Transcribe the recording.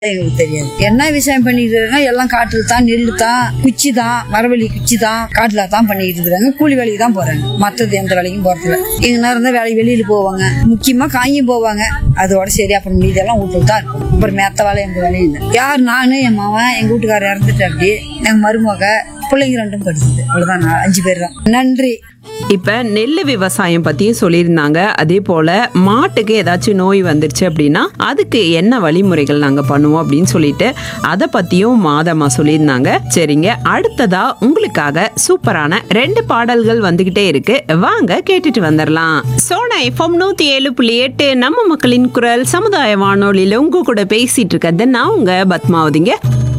எங்களுக்கு தெரியாது என்ன விவசாயம் பண்ணிட்டு இருக்காங்க எல்லாம் காட்டுல தான் நெல்லு தான் குச்சி தான் மரவள்ளி குச்சி தான் காட்டுல தான் பண்ணிட்டு இருக்காங்க கூலி வேலைக்கு தான் போறாங்க மத்தது எந்த வேலைக்கும் போறதில்ல எங்க நேரம் இருந்தா வேலை வெளியில போவாங்க முக்கியமா காயும் போவாங்க அதோட சரி அப்புறம் மீதெல்லாம் வீட்டுல தான் இருக்கும் அப்புறம் மேத்த வேலை எந்த வேலையும் இல்லை யார் நானு என் மாவன் எங்க வீட்டுக்காரர் இறந்துட்டு அப்படி எங்க மருமக பிள்ளைங்க ரெண்டும் படிச்சது அவ்வளவுதான் நான் அஞ்சு பேர் தான் நன்றி இப்ப நெல் விவசாயம் பத்தியும் சொல்லியிருந்தாங்க அதே போல மாட்டுக்கு ஏதாச்சும் நோய் வந்துருச்சு அப்படின்னா அதுக்கு என்ன வழிமுறைகள் நாங்க பண்ணுவோம் அப்படின்னு சொல்லிட்டு அதை பத்தியும் மாதமா சொல்லியிருந்தாங்க சரிங்க அடுத்ததா உங்களுக்காக சூப்பரான ரெண்டு பாடல்கள் வந்துகிட்டே இருக்கு வாங்க கேட்டுட்டு வந்துடலாம் சோனா எஃப்எம் நூத்தி ஏழு புள்ளி எட்டு நம்ம மக்களின் குரல் சமுதாய வானொலியில உங்க கூட பேசிட்டு இருக்கிறது நான் உங்க பத்மாவதிங்க